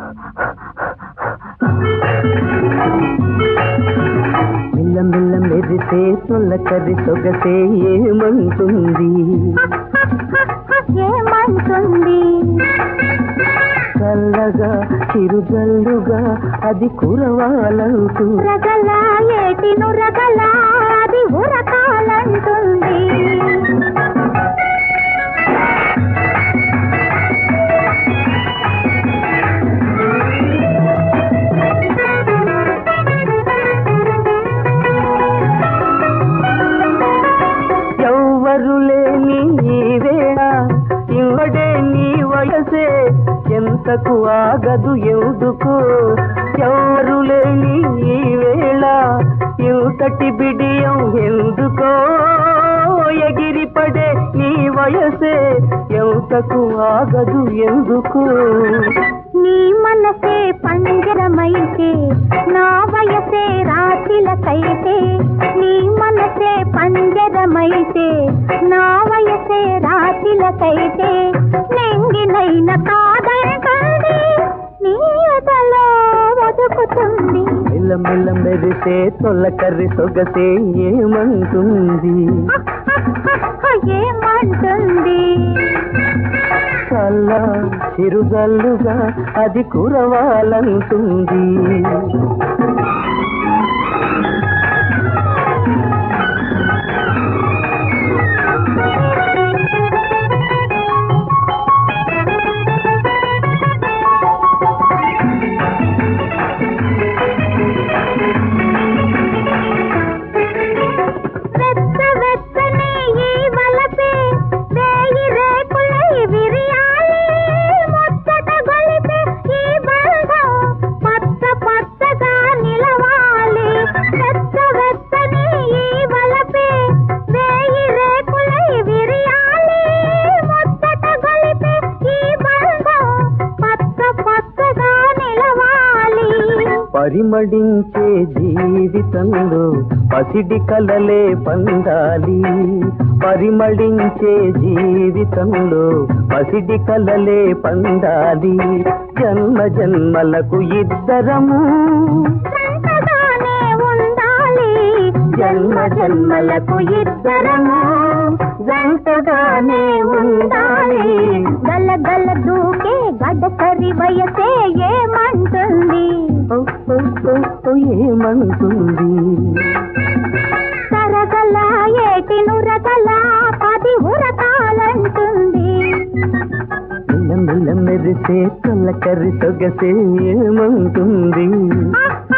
మిల్ల మిల్ల మెరిసే తొల్లకరి సొగసే ఏమంటుంది ఏమంటుంది చల్లగా చిరుజల్లుగా అది కురవాలంటూ రగల ఏటి నురగల అది ఉరకాలంటుంది ఎవ్వరు లేని ఈ వేళ ఇవ్వడే నీ వయసే ఎంతకు ఆగదు ఎందుకు ఎవరు లేని ఈ వేళ ఇంతటి బిడియం ఎందుకో ఎగిరిపడే నీ వయసే ఎంతకు ఆగదు ఎందుకు నీ మనసే పంజరమైతే నా వయసే రాశిలకైతే నీ మనసే పంజరమైతే నా వయసే రాశిలకైతే నెంగినైన కాదంటుంది నీ ఎదలో ఒదుకుతుంది మెల్ల మెల్ల మెరిసే తొల్లకర్రి సొగసే ఏమంటుంది ఏమంటుంది చల్ల చిరుగల్లుగా అది కురవాలంటుంది వెచ్చ వెచ్చని ఈ వలపే వేయి రేకులై విరియాలి ముచ్చట గొలిపే ఈ బంధం పచ్చ పచ్చగా నిలవాలి వెచ్చ వెచ్చని ఈ వలపే వేయి రేకులై విరియాలి ముచ్చట గొలిపే ఈ బంధం పచ్చ పచ్చగా నిలవాలి పరిమళించే జీవితంలో పసిడి కలలే పండాలి పరిమళించే జీవితంలో పసిడి కలలే పండాలి జన్మ జన్మలకు ఇద్దరము జంటగానే ఉండాలి జన్మ జన్మలకు ఇద్దరము జంటగానే ఉండాలి గల గల దూకే గడసరి వయసే ఏమంటుంది ఓ, ఓ, ఓ, ఓ, ఏమంటుంది సరగల ఏటి నురగల పది ఉరకాలంటుంది మెల్ల మెల్ల మెరిసే తొల్లకర్రి సొగసే ఏమంటుంది ఆహ్